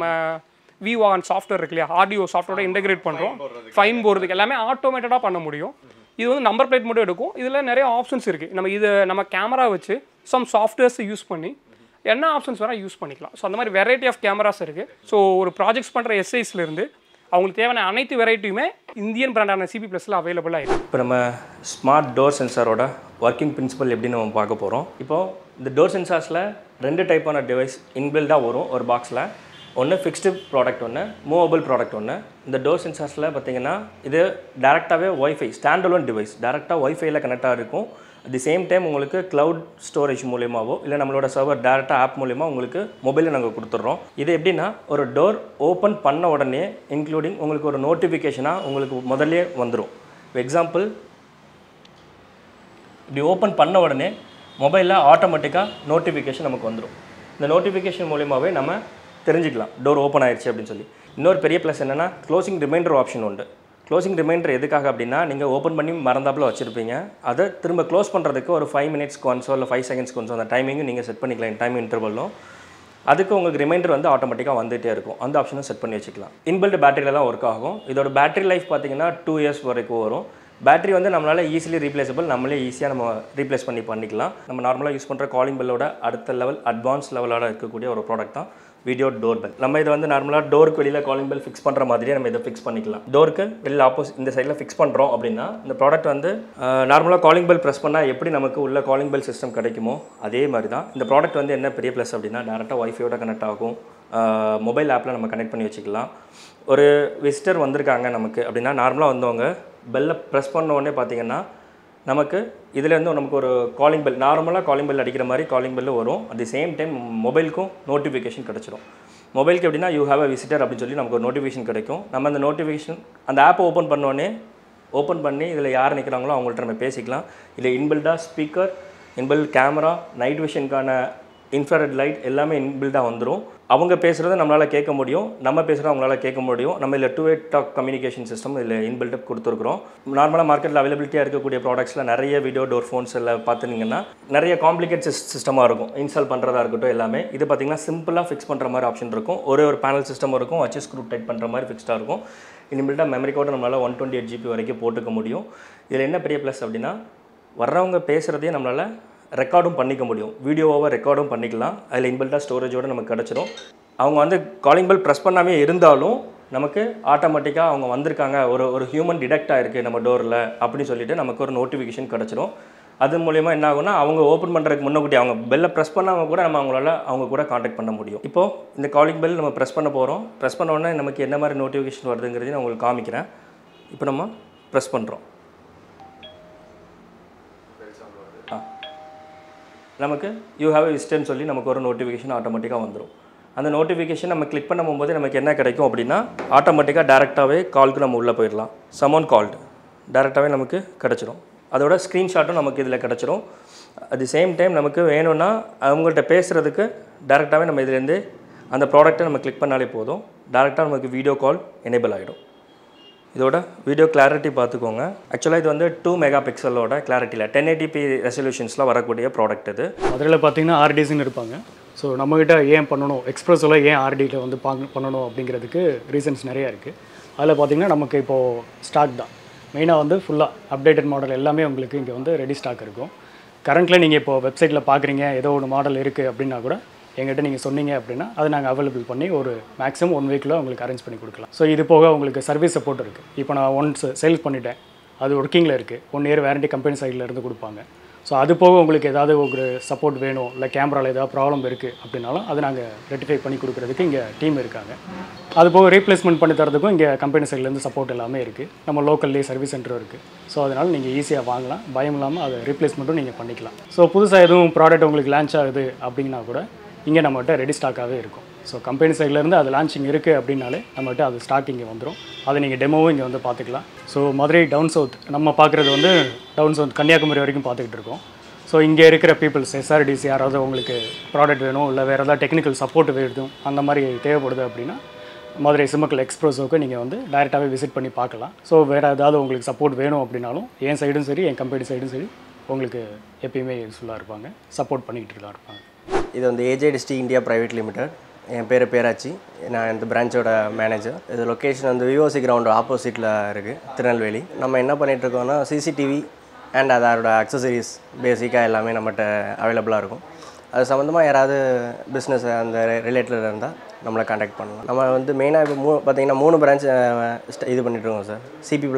விவான் சாஃப்ட்வேர் இருக்கு இல்லையா ஆடியோ சாஃப்ட்வேரோட இன்டகிரேட் பண்ணுறோம் ஃபைன் போகிறதுக்கு எல்லாமே ஆட்டோமேட்டடாக பண்ண முடியும் இது வந்து நம்பர் பிளேட் மட்டும் எடுக்கும் இதில் நிறைய ஆப்ஷன்ஸ் இருக்குது நம்ம இது நம்ம கேமரா வச்சு சம் சாஃப்ட்வேர்ஸ் யூஸ் பண்ணி என்ன ஆப்ஷன்ஸ் வேணால் யூஸ் பண்ணிக்கலாம் ஸோ அந்த மாதிரி வெரைட்டி ஆஃப் கேமராஸ் இருக்குது ஸோ ஒரு ப்ராஜெக்ட்ஸ் பண்ணுற எஸ்ஐஸ்லேருந்து அவங்களுக்கு தேவையான அனைத்து வெரைட்டியுமே இந்தியன் பிராண்டான சிபி ப்ளஸில் அவைலபிளாக இருக்குது இப்போ நம்ம ஸ்மார்ட் டோர் சென்சாரோட ஒர்க்கிங் பிரின்சிபல் எப்படி நம்ம பார்க்க போகிறோம் இப்போ இந்த டோர் சென்சார்ஸில் ரெண்டு டைப்பான டிவைஸ் இன்பில்டாக வரும் ஒரு பாக்ஸில் ஒன்று ஃபிக்ஸ்டு ப்ராடக்ட் ஒன்று மூவபிள் ப்ராடக்ட் ஒன்று இந்த டோர் சென்சார்ஸில் பார்த்தீங்கன்னா இது டேரெக்டாகவே ஒய்ஃபை ஸ்டாண்டலோன் டிவைஸ் டேரெக்டாக ஒய்ஃபைல கனெக்டாக இருக்கும் அட் தி சேம் டைம் உங்களுக்கு க்ளவுட் ஸ்டோரேஜ் மூலியமாவோ இல்லை நம்மளோட சர்வர் டேரெக்டாக ஆப் மூலியமாக உங்களுக்கு மொபைலில் நாங்கள் கொடுத்துட்றோம் இது எப்படின்னா ஒரு டோர் ஓப்பன் பண்ண உடனே இன்க்ளூடிங் உங்களுக்கு ஒரு நோட்டிஃபிகேஷனாக உங்களுக்கு முதல்லே வந்துடும் எக்ஸாம்பிள் இப்படி ஓப்பன் பண்ண உடனே மொபைலில் ஆட்டோமேட்டிக்காக நோட்டிஃபிகேஷன் நமக்கு வந்துடும் இந்த நோட்டிஃபிகேஷன் மூலியமாகவே நம்ம தெரிஞ்சுக்கலாம் டோர் ஓப்பன் ஆயிடுச்சு அப்படின்னு சொல்லி இன்னொரு பெரிய ப்ளஸ் என்னென்னா க்ளோசிங் ரிமைண்டர் ஆப்ஷன் உண்டு க்ளோசிங் ரிமைண்டர் எதுக்காக அப்படின்னா நீங்கள் ஓப்பன் பண்ணி மறந்தாப்புல வச்சுருப்பீங்க அதை திரும்ப க்ளோஸ் பண்ணுறதுக்கு ஒரு ஃபைவ் மினிட்ஸ்க்கு ஒன்ஸோ இல்லை ஃபைவ் செகண்ட்ஸ்க்கு ஒன்ஸோ அந்த டைமிங்கும் நீங்கள் செட் பண்ணிக்கலாம் டைம் இன்டர்வலும் அதுக்கு உங்களுக்கு ரிமைண்டர் வந்து ஆட்டோமேட்டிக்காக வந்துகிட்டே இருக்கும் அந்த ஆப்ஷனும் செட் பண்ணி வச்சுக்கலாம் இன்பில்ட் பேட்டரியில் தான் ஒர்க் ஆகும் இதோட பேட்டரி லைஃப் பார்த்தீங்கன்னா டூ இயர்ஸ் வரைக்கும் வரும் பேட்டரி வந்து நம்மளால் ஈஸிலி ரீப்ளேசபிள் நம்மளே ஈஸியாக நம்ம ரீப்ளேஸ் பண்ணி பண்ணிக்கலாம் நம்ம நார்மலாக யூஸ் பண்ணுற காலிங் பெல்லோட அடுத்த லெவல் அட்வான்ஸ் லெவலோட இருக்கக்கூடிய ஒரு ப்ராடக்ட் தான் வீடியோ டோர் பெல் நம்ம இதை வந்து நார்மலாக டோருக்கு வெளியில் காலிங் பெல் ஃபிக்ஸ் பண்ணுற மாதிரியே நம்ம இதை ஃபிக்ஸ் பண்ணிக்கலாம் டோருக்கு வெளியில் ஆப்போசிட் இந்த சைடில் ஃபிக்ஸ் பண்ணுறோம் அப்படின்னா இந்த ப்ராடக்ட் வந்து நார்மலாக காலிங் பெல் ப்ரெஸ் பண்ணால் எப்படி நமக்கு உள்ள காலிங் பெல் சிஸ்டம் கிடைக்குமோ அதே மாதிரி தான் இந்த ப்ராடக்ட் வந்து என்ன பெரிய ப்ளஸ் அப்படின்னா டேரெக்டாக ஒய்ஃபையோட கனெக்ட் ஆகும் மொபைல் ஆப்பில் நம்ம கனெக்ட் பண்ணி வச்சுக்கலாம் ஒரு விசிட்டர் வந்திருக்காங்க நமக்கு அப்படின்னா நார்மலாக வந்தவங்க பெல்லை ப்ரெஸ் பண்ண உடனே பார்த்தீங்கன்னா நமக்கு இதுலேருந்து நமக்கு ஒரு காலிங் பெல் நார்மலாக காலிங் பெல் அடிக்கிற மாதிரி காலிங் பெல்லு வரும் அட் தி சேம் டைம் மொபைலுக்கும் நோட்டிஃபிகேஷன் கிடச்சிரும் மொபைலுக்கு எப்படின்னா யூ ஹேவ் அ விசிட்டர் அப்படின்னு சொல்லி நமக்கு ஒரு நோட்டிஃபிகேஷன் கிடைக்கும் நம்ம அந்த நோட்டிஃபிகேஷன் அந்த ஆப்பை ஓப்பன் பண்ணோடனே ஓப்பன் பண்ணி இதில் யார் நிற்கிறாங்களோ அவங்கள்ட்ட நம்ம பேசிக்கலாம் இல்லை இன்பில்டாக ஸ்பீக்கர் இன்பில்ட் கேமரா நைட் விஷனுக்கான இன்ஃப்ராரெட் லைட் எல்லாமே இன்பில்டாக வந்துடும் அவங்க பேசுகிறத நம்மளால் கேட்க முடியும் நம்ம பேசுகிறத அவங்களால கேட்க முடியும் நம்ம இதில் two way talk communication system இதில் இன்பில்ட் கொடுத்துருக்குறோம் நார்மலாக மார்க்கெட்டில் அவைலபிலிட்டியாக இருக்கக்கூடிய ப்ராடக்ட்ஸில் நிறைய வீடியோ டோர் ஃபோன்ஸ் எல்லாம் பார்த்துனீங்கன்னா நிறைய காம்ப்ளிகேட் சிஸ்டமாக இருக்கும் இன்ஸ்டால் பண்ணுறதா இருக்கட்டும் எல்லாமே இது பார்த்திங்கன்னா சிம்பிளாக ஃபிக்ஸ் பண்ணுற மாதிரி ஆப்ஷன் இருக்கும் ஒரே ஒரு பேனல் சிஸ்டம் இருக்கும் வச்சு ஸ்க்ரூ டைட் பண்ணுற மாதிரி ஃபிக்ஸ்டாக இருக்கும் இனிமேல்ட்டாக மெமரி கோட் நம்மளால் ஒன் டுவெண்ட்டி எயிட் ஜிபி வரைக்கும் போட்டுக்க முடியும் இதில் என்ன பெரிய ப்ளஸ் அப்படின்னா வர்றவங்க பேசுகிறதையே நம்மளால் ரெக்கார்டும் பண்ணிக்க முடியும் வீடியோவாக ரெக்கார்டும் பண்ணிக்கலாம் அதில் இன்பில்ட்டாக ஸ்டோரேஜோடு நமக்கு கிடச்சிரும் அவங்க வந்து காலிங் பெல் ப்ரெஸ் பண்ணாமே இருந்தாலும் நமக்கு ஆட்டோமேட்டிக்காக அவங்க வந்திருக்காங்க ஒரு ஒரு ஹியூமன் டிடெக்ட் ஆயிருக்கு நம்ம டோரில் அப்படின்னு சொல்லிட்டு நமக்கு ஒரு நோட்டிஃபிகேஷன் கிடச்சிரும் அது மூலயமா என்ன ஆகும்னா அவங்க ஓப்பன் பண்ணுறதுக்கு முன்னக்கூட்டி அவங்க பெல்லை ப்ரெஸ் பண்ணாமல் கூட நம்ம அவங்களால அவங்க கூட காண்டாக்ட் பண்ண முடியும் இப்போது இந்த காலிங் பெல் நம்ம ப்ரெஸ் பண்ண போகிறோம் ப்ரெஸ் பண்ண உடனே நமக்கு என்ன மாதிரி நோட்டிஃபிகேஷன் வருதுங்கிறதையும் நான் உங்களுக்கு காமிக்கிறேன் இப்போ நம்ம ப்ரெஸ் பண்ணுறோம் ஆ நமக்கு யூ ஹேவ் விசிட்டர்னு சொல்லி நமக்கு ஒரு நோட்டிஃபிகேஷன் ஆட்டோமேட்டிக்காக வந்துடும் அந்த நோட்டிஃபிகேஷன் நம்ம கிளிக் பண்ணும்போது நமக்கு என்ன கிடைக்கும் அப்படின்னா ஆட்டோமேட்டிக்காக டேரெக்டாகவே கால்க்கு நம்ம உள்ளே போயிடலாம் சமோன் கால்டு டேரெக்டாகவே நமக்கு கிடச்சிரும் அதோட ஸ்க்ரீன்ஷாட்டும் நமக்கு இதில் கிடச்சிரும் அட் தி சேம் டைம் நமக்கு வேணும்னா அவங்கள்ட்ட பேசுகிறதுக்கு டேரெக்டாகவே நம்ம இதுலேருந்து அந்த ப்ராடக்ட்டை நம்ம கிளிக் பண்ணாலே போதும் டேரெக்டாக நமக்கு வீடியோ கால் எனேபிள் ஆகிடும் இதோட வீடியோ கிளாரிட்டி பார்த்துக்கோங்க ஆக்சுவலாக இது வந்து டூ மெகா பிக்சலோட கிளாரிட்டியில் டென் எயிட்டிபி ரெசல்யூஷன்ஸில் வரக்கூடிய ப்ராடக்ட் இது அதில் பார்த்தீங்கன்னா ஆர்டிஸ்ன்னு இருப்பாங்க ஸோ நம்மக்கிட்ட ஏன் பண்ணணும் எக்ஸ்பிரஸில் ஏன் ஆர்டியில் வந்து பாங்க பண்ணணும் அப்படிங்கிறதுக்கு ரீசன்ஸ் நிறையா இருக்குது அதில் பார்த்தீங்கன்னா நமக்கு இப்போது ஸ்டாக் தான் மெயினாக வந்து ஃபுல்லாக அப்டேட்டட் மாடல் எல்லாமே உங்களுக்கு இங்கே வந்து ரெடி ஸ்டாக் இருக்கும் கரண்ட்டில் நீங்கள் இப்போ வெப்சைட்டில் பார்க்குறீங்க ஏதோ ஒரு மாடல் இருக்குது அப்படின்னா கூட எங்கிட்ட நீங்கள் சொன்னீங்க அப்படின்னா அதை நாங்கள் அவைலபிள் பண்ணி ஒரு மேக்ஸிமம் ஒன் வீக்கில் உங்களுக்கு அரேஞ்ச் பண்ணி கொடுக்கலாம் ஸோ இது போக உங்களுக்கு சர்வீஸ் சப்போர்ட் இருக்குது இப்போ நான் ஒன்ஸ் சேல்ஸ் பண்ணிட்டேன் அது ஒர்க்கிங்கில் இருக்குது ஒன் இயர் வேரண்டி கம்பெனி சைடில் இருந்து கொடுப்பாங்க ஸோ அது போக உங்களுக்கு ஏதாவது ஒரு சப்போர்ட் வேணும் இல்லை கேமராவில் ஏதாவது ப்ராப்ளம் இருக்குது அப்படின்னாலும் அதை நாங்கள் ரெட்டிஃபை பண்ணி கொடுக்குறதுக்கு இங்கே டீம் இருக்காங்க அது போக ரீப்ளேஸ்மெண்ட் பண்ணி தரதுக்கும் இங்கே கம்பெனி சைட்லேருந்து சப்போர்ட் எல்லாமே இருக்குது நம்ம லோக்கல்லேயே சர்வீஸ் சென்டரும் இருக்குது ஸோ அதனால் நீங்கள் ஈஸியாக வாங்கலாம் பயம் இல்லாமல் அதை ரீப்ளேஸ்மெண்ட்டும் நீங்கள் பண்ணிக்கலாம் ஸோ புதுசாக எதுவும் ப்ராடக்ட் உங்களுக்கு லான்ச் ஆகுது அப்படின்னா கூட இங்கே நம்மகிட்ட ரெடி ஸ்டாக்காகவே இருக்கும் ஸோ கம்பெனி சைட்லேருந்து அது லான்ச்சிங் இருக்குது அப்படின்னாலே நம்மகிட்ட அது ஸ்டாக் இங்கே வந்துடும் அதை நீங்கள் டெமோவும் இங்கே வந்து பார்த்துக்கலாம் ஸோ மதுரை டவுன் சவுத் நம்ம பார்க்குறது வந்து டவுன் சவுத் கன்னியாகுமரி வரைக்கும் பார்த்துக்கிட்டு இருக்கோம் ஸோ இங்கே இருக்கிற பீப்புள்ஸ் எஸ்ஆர்டிசி யாராவது உங்களுக்கு ப்ராடக்ட் வேணும் இல்லை வேறு ஏதாவது டெக்னிக்கல் சப்போர்ட் வேணும் அந்த மாதிரி தேவைப்படுது அப்படின்னா மதுரை சிம்மக்கல் எக்ஸ்பிரஸோக்கு நீங்கள் வந்து டைரெக்டாகவே விசிட் பண்ணி பார்க்கலாம் ஸோ வேறு ஏதாவது உங்களுக்கு சப்போர்ட் வேணும் அப்படின்னாலும் என் சைடும் சரி என் கம்பெனி சைடும் சரி உங்களுக்கு எப்பயுமே யூஸ்ஃபுல்லாக இருப்பாங்க சப்போர்ட் பண்ணிக்கிட்டு தான் இருப்பாங்க இது வந்து ஏஜே டிஸ்டி இந்தியா ப்ரைவேட் லிமிடெட் என் பேர் பேராச்சி நான் இந்த பிரான்ச்சோட மேனேஜர் இது லொக்கேஷன் வந்து விஓசி கிரவுண்ட் ஆப்போசிட்டில் இருக்குது திருநெல்வேலி நம்ம என்ன பண்ணிட்டு இருக்கோம்னா சிசிடிவி அண்ட் அதோட அக்சசரிஸ் பேசிக்காக எல்லாமே நம்மகிட்ட அவைலபிளாக இருக்கும் அது சம்மந்தமாக யாராவது பிஸ்னஸ் அந்த ரிலேட்டடில் இருந்தால் நம்மளை காண்டாக்ட் பண்ணலாம் நம்ம வந்து மெயினாக இப்போ மூ பார்த்தீங்கன்னா மூணு பிரான்ச் இது பண்ணிட்டு இருக்கோம் sir CP plus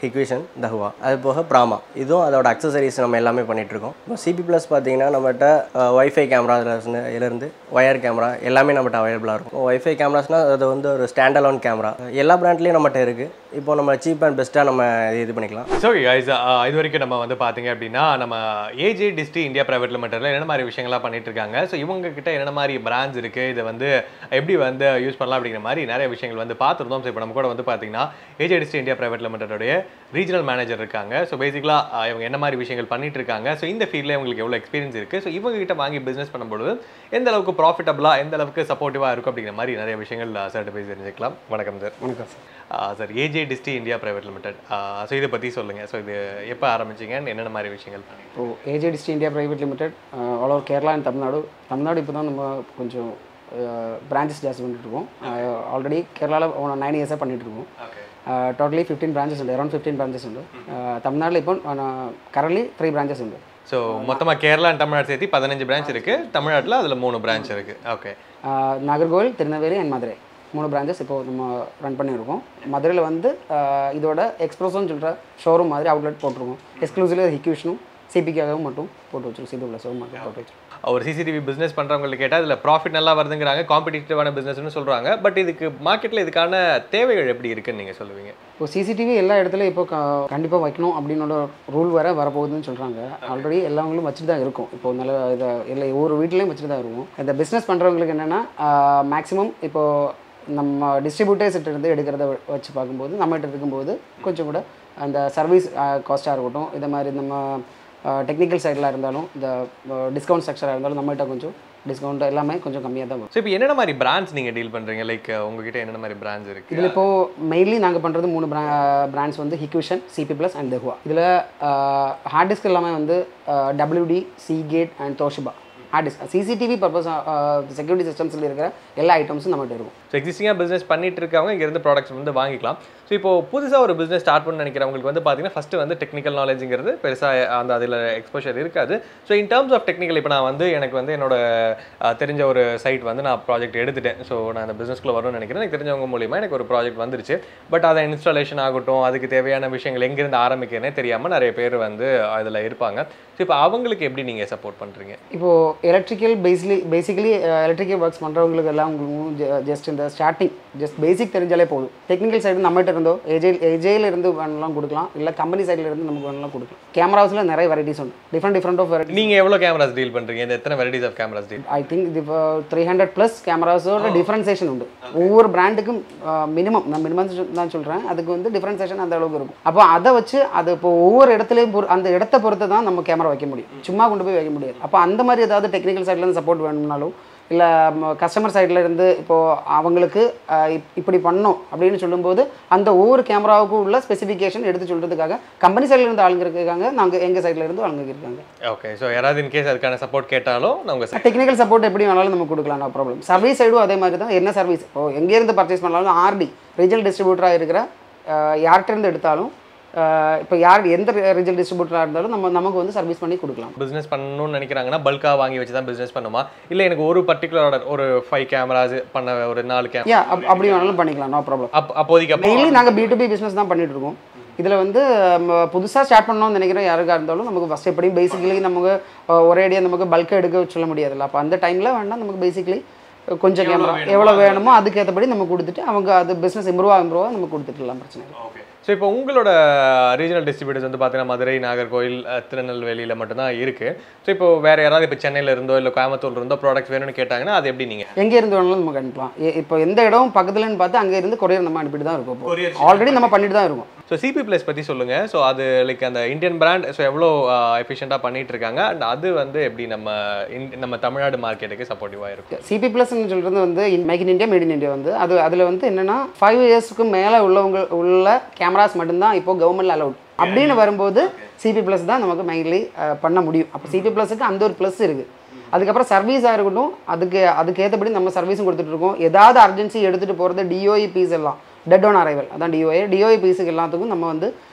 Hikvision Dahua அது போக ப்ராமா இதுவும் அதோட அக்சசரிஸ் நம்ம எல்லாமே பண்ணிட்டு இருக்கோம் இப்போ சிபி ப்ளஸ் பார்த்தீங்கன்னா நம்மகிட்ட ஒய்ஃபை கேமராலேருந்து ஒயர் கேமரா எல்லாமே நம்மகிட்ட அவைலபிளாக இருக்கும் ஒய்ஃபை கேமராஸ்னால் அது வந்து ஒரு ஸ்டாண்ட் அலோன் கேமரா எல்லா பிராண்ட்லேயும் நம்மகிட்ட இருக்குது இப்போ நம்ம சீப் அண்ட் பெஸ்ட்டாக நம்ம இது பண்ணிக்கலாம் ஸோ கைஸ் இது வரைக்கும் நம்ம வந்து பார்த்தீங்க அப்படின்னா நம்ம ஏஜே டிஸ்டி இந்தியா பிரைவேட் லிமிடெட்ல என்ன மாதிரி விஷயங்கள்லாம் பண்ணிட்டு இருக்காங்க ஸோ இவங்க கிட்ட என்ன மாதிரி பிராண்ட்ஸ் இருக்கு இதை வந்து எப்படி வந்து யூஸ் பண்ணலாம் அப்படிங்கிற மாதிரி நிறைய விஷயங்கள் வந்து பார்த்துருந்தோம் ஸோ இப்போ நம்ம கூட வந்து பார்த்தீங்கன்னா ஏஜே டிஸ்டி இந்தியா பிரைவேட் லிமிடெடோடைய ரீஜனல் மேனேஜர் இருக்காங்க ஸோ பேசிக்கலாக இவங்க என்ன மாதிரி விஷயங்கள் பண்ணிட்டு இருக்காங்க ஸோ இந்த ஃபீல்டில் இவங்களுக்கு எவ்வளோ எக்ஸ்பீரியன்ஸ் இருக்கு ஸோ இவங்க கிட்ட வாங்கி பிஸ்னஸ் பண்ணும்பொழுது எந்த அளவுக்கு ப்ராஃபிட்டபிளாக எந்த அளவுக்கு சப்போர்ட்டிவாக இருக்கும் அப்படிங்கிற மாதிரி நிறைய விஷயங்கள் சார்ட்டு போய் தெரிஞ்சுக்கலாம் வணக்கம் சார் வணக்கம் sir sir AJ டிஸ்டி India private limited so இதை பற்றி சொல்லுங்கள் ஸோ இது எப்போ ஆரம்பிச்சீங்க என்னென்ன மாதிரி விஷயங்கள் பண்ணீங்க இப்போது AJ DST India private limited all over Kerala and Tamil Nadu Tamil Nadu இப்போ தான் நம்ம கொஞ்சம் பிரான்ச்சஸ் ஜாஸ்தி பண்ணிட்டு இருக்கோம் ஆல்ரெடி கேரளாவில் நைன் இயர்ஸாக பண்ணிட்டு இருக்கோம் டோட்டலி ஃபிஃப்டீன் பிரான்ச்சஸ் உண்டு அரௌண்ட் ஃபிஃப்டீன் பிரான்ச்சஸ் உண்டு தமிழ்நாட்டில் இப்போ கரண்ட்லி த்ரீ பிரான்ச்சஸ் உண்டு ஸோ மொத்தமாக கேரளா and தமிழ்நாடு சேர்த்து பதினஞ்சு பிரான்ச் இருக்குது தமிழ்நாட்டில் அதில் மூணு பிரான்ச் இருக்குது okay ah Nagercoil Tirunelveli and Madurai மூணு பிரான்ச்சஸ் இப்போ நம்ம ரன் பண்ணியிருக்கோம் மதுரையில் வந்து ஆஹ் இதோட எக்ஸ்பிரஸும் சொல்கிற ஷோரூம் மாதிரி அவுட்லெட் போட்டிருக்கோம் எக்ஸ்க்ளூசிவ்லி ஹிக்யூஷனும் சிபிக்காகவும் மட்டும் போட்டு வச்சிருக்கோம் சிபி ப்ளஸும் மட்டும் போட்டு வச்சிருக்கோம் ஒரு சிசிடிவி பிஸ்னஸ் பண்ணுறவங்களுக்கு கேட்டால் இதில் ப்ராஃபிட் நல்லா வருதுங்கிறாங்க காம்படிட்டிவான பிஸ்னஸ்னு சொல்கிறாங்க பட் இதுக்கு மார்க்கெட்டில் இதுக்கான தேவைகள் எப்படி இருக்குன்னு நீங்கள் சொல்லுவீங்க இப்போ சிசிடிவி எல்லா இடத்துலையும் இப்போ கண்டிப்பாக வைக்கணும் அப்படின்னு ரூல் வேற வரப்போகுதுன்னு சொல்கிறாங்க ஆல்ரெடி எல்லாவங்களும் வச்சுட்டு தான் இருக்கும் இப்போ நல்ல இதை எல்லா ஒவ்வொரு வீட்லேயும் வச்சுட்டு தான் இருக்கும் இந்த பிஸ்னஸ் பண்ணுறவங்களுக்கு என்னென்னா மேக்ஸிமம் இப்போது நம்ம டிஸ்ட்ரிபியூட்டர்ஸ் இருந்து எடுக்கிறத வ- வச்சு பார்க்கும்போது நம்மகிட்ட இருக்கும்போது கொஞ்சம் கூட அந்த சர்வீஸ் காஸ்ட்டாக இருக்கட்டும் இதை மாதிரி நம்ம டெக்னிக்கல் சைடில் இருந்தாலும் இந்த டிஸ்கவுண்ட் ஸ்ட்ரக்சராக இருந்தாலும் நம்மகிட்ட கொஞ்சம் டிஸ்கவுண்ட் எல்லாமே கொஞ்சம் கம்மியாக தான் வரும் ஸோ இப்போ என்னென்ன மாதிரி பிராண்ட்ஸ் நீங்கள் டீல் பண்ணுறீங்க லைக் உங்ககிட்ட என்னென்ன மாதிரி பிராண்ட்ஸ் இருக்குது இதில் இப்போ மெயின்லி நாங்கள் பண்ணுறது மூணு பிராண்ட்ஸ் வந்து Hikvision CP plus and Dahua இதில் ஹார்ட் டிஸ்க் எல்லாமே வந்து WD Seagate and Toshiba hard disk CCTV purpose security சிஸ்டம்ஸில் இருக்கிற எல்லா ஐட்டம்ஸும் நம்மகிட்ட இருக்கும் ஸோ எக்ஸிஸ்டிங்காக பிஸ்னஸ் பண்ணிட்டு இருக்கவங்க இங்கேருந்து ப்ராடக்ட்ஸ் வந்து வாங்கிக்கலாம் ஸோ இப்போ புதுசாக ஒரு பிஸ்னஸ் ஸ்டார்ட் பண்ண நினைக்கிறவங்களுக்கு வந்து பார்த்தீங்கன்னா ஃபஸ்ட்டு வந்து டெக்னிக்கல் நாலேஜுங்கிறது பெருசாக அந்த அதில் எக்ஸ்போஷர் இருக்காது so in terms of technical இப்போ நான் வந்து எனக்கு வந்து என்னோட அஹ், தெரிஞ்ச ஒரு சைட் வந்து நான் ப்ராஜெக்ட் எடுத்துட்டேன் ஸோ நான் அந்த பிஸ்னஸ்க்குள்ளே வரும்னு நினைக்கிறேன் எனக்கு தெரிஞ்சவங்க மூலியமாக எனக்கு ஒரு ப்ராஜெக்ட் வந்துருச்சு பட் அதை இன்ஸ்டாலேஷன் ஆகட்டும் அதுக்கு தேவையான விஷயங்கள் எங்கேருந்து ஆரம்பிக்கிறேனே தெரியாமல் நிறைய பேர் வந்து அதில் இருப்பாங்க ஸோ இப்போ அவங்களுக்கு எப்படி நீங்கள் சப்போர்ட் பண்ணுறீங்க இப்போது electrical basically basically electrical works பண்ணுறவங்களுக்கு எல்லாம் உங்களுக்கு ஜஸ்ட் இந்த ஸ்டார்டிங் ஜஸ்ட் பேசிக் தெரிஞ்சாலே போதும் டெக்னிக்கல் சைடு நம்மகிட்ட இருந்தோ ஏஜேல் ஏஜேல இருந்து வேணாலும் கொடுக்கலாம் இல்லை கம்பெனி சைடில் இருந்து நமக்கு வேணாலும் கொடுக்கலாம் கேமராஸில் நிறைய வெரைட்டிஸ் உண்டு டிஃப்ரெண்ட் டிஃப்ரெண்ட் ஆஃப் வெரைட்டி நீங்கள் எவ்வளோ கேமராஸ் டீல் பண்ணுறீங்க இந்த எத்தனை varieties of cameras deal I think இது த்ரீ ஹண்ட்ரட் ப்ளஸ் கேமராஸோட டிஃப்ரென்சேஷன் உண்டு ஒவ்வொரு பிராண்டுக்கும் மினிமம் நான் மினிமம் தான் சொல்கிறேன் அதுக்கு வந்து டிஃப்ரென்சேஷன் அந்த அளவுக்கு இருக்கும் அப்போ அதை வச்சு அது இப்போ ஒவ்வொரு இடத்துலையும் பொறு அந்த இடத்த பொறுத்து தான் நம்ம கேமரா வைக்க முடியும் சும்மா கொண்டு போய் வைக்க முடியாது அப்போ அந்த மாதிரி ஏதாவது டெக்னிக்கல் சைட்லேருந்து சப்போர்ட் வேணும்னாலும் இல்லை கஸ்டமர் சைடில் இருந்து இப்போது அவங்களுக்கு அஹ், இப்- இப்படி பண்ணணும் அப்படின்னு சொல்லும்போது அந்த ஒவ்வொரு கேமராவுக்கும் உள்ள ஸ்பெசிஃபிகேஷன் எடுத்து சொல்கிறதுக்காக கம்பெனி சைடில் இருந்து ஆளுங்க இருக்காங்க நாங்கள் எங்கள் சைடில் இருந்து ஆளுங்க இருக்காங்க ஓகே ஸோ யாராவது இன்கேஸ் அதுக்கான சப்போர்ட் கேட்டாலும் நான் உங்கள் சைட் டெக்னிக்கல் சப்போர்ட் எப்படி வேணாலும் நம்ம கொடுக்கலாம் நோ ப்ராப்ளம் சர்வீஸ் சைடும் அதே மாதிரி தான் என்ன சர்வீஸ் இப்போ எங்கேருந்து பர்ச்சேஸ் பண்ணாலும் ஆர்டி ரீஜனல் டிஸ்ட்ரிபியூட்டராக இருக்கிற அஹ், யார்கிட்ட இருந்து எடுத்தாலும் அஹ், இப்போ யார் எந்த ரீஜனல் டிஸ்ட்ரிபியூட்டராக இருந்தாலும் நம்ம நமக்கு வந்து சர்வீஸ் பண்ணி கொடுக்கலாம் பிஸ்னஸ் பண்ணணும்னு நினைக்கிறாங்கன்னா பல்காக வாங்கி வச்சு தான் பிஸ்னஸ் பண்ணுமா இல்லை எனக்கு ஒரு பர்டிகுலர் ஆர்டர் ஒரு ஃபைவ் கேமராஸ் பண்ண ஒரு நாலு கேமரா யா அப்படி வேணாலும் பண்ணிக்கலாம் நோ ப்ராப்ளம் அப் அப்போதைக்கு அப்போ மெயின்லி நாங்கள் பி டு பி பிஸ்னஸ் தான் பண்ணிட்டு இருக்கோம் இதில் வந்து புதுசாக ஸ்டார்ட் பண்ணணும்னு நினைக்கிற யாருக்காக இருந்தாலும் நமக்கு ஃபஸ்ட் எப்படியும் பேசிக்கலி நமக்கு அஹ், ஒரே அடியாக நமக்கு பல்காக எடுக்க சொல்ல முடியாதுல்ல அப்போ அந்த டைமில் வேணால் நமக்கு பேசிக்கலி கொஞ்சம் கேமரா எவ்வளோ வேணுமோ அதுக்கேற்றபடி நம்ம கொடுத்துட்டு அவங்க அது பிஸ்னஸ் இம்ப்ரூவ் இம்ப்ரூவாக நம்ம கொடுத்துட்டுலாம் பிரச்சனை இல்லை ஓகே ஸோ இப்போ உங்களோட ரீஜனல் டிஸ்ட்ரிபியூட்டர்ஸ் வந்து பார்த்தீங்கன்னா மதுரை நாகர்கோயில் அஹ், திருநெல்வேலியில் மட்டும்தான் இருக்குது ஸோ இப்போ வேறு யாராவது இப்போ சென்னையில் இருந்தோ இல்லை கோயம்புத்தூர்ல இருந்தோ ப்ராடக்ட்ஸ் வேணும்னு கேட்டாங்கன்னா அது எப்படி நீங்கள் எங்கே இருந்து வேணாலும் நமக்கு அனுப்பலாம் எ- இப்போ எந்த இடம் பக்கத்துலன்னு பார்த்து அங்கே இருந்து கொரியர் நம்ம அனுப்பிட்டு தான் இருக்கோம் ஆல்ரெடி நம்ம பண்ணிட்டு தான் இருக்கோம் ஸோ சிபி ப்ளஸ் பற்றி சொல்லுங்கள் ஸோ அது லைக் அந்த இந்தியன் பிராண்ட் ஸோ எவ்வளோ எஃபிஷியண்ட்டாக பண்ணிட்டு இருக்காங்க அண்ட் அது வந்து எப்படி நம்ம இன்- நம்ம தமிழ்நாடு மார்க்கெட்டுக்கு சப்போர்ட்டிவாக இருக்கும் சிபி ப்ளஸ்ன்னு சொல்கிறது வந்து make in India made in India வந்து அது அதில் வந்து என்னென்னா ஃபைவ் இயர்ஸ்க்கு மேலே உள்ளவங்க உள்ள கேமராஸ் மட்டும்தான் இப்போ கவர்மெண்ட் அலவுட் அப்படின்னு வரும்போது சிபி ப்ளஸ் தான் நமக்கு மெயின்லி பண்ண முடியும் அப்போ சிபி ப்ளஸுக்கு அந்த ஒரு ப்ளஸ் இருக்குது அதுக்கப்புறம் சர்வீஸாக இருக்கட்டும் அதுக்கு அதுக்கு ஏற்றபடி நம்ம சர்வீஸும் கொடுத்துட்டு இருக்கோம் ஏதாவது அர்ஜென்சி எடுத்துகிட்டு போகிறது டிஓஇ பீஸ் எல்லாம் டெட் ஆன் அரைவல் அதான் டிஓஏ டிஓஇ பீஸுக்கு எல்லாத்துக்கும் நம்ம வந்து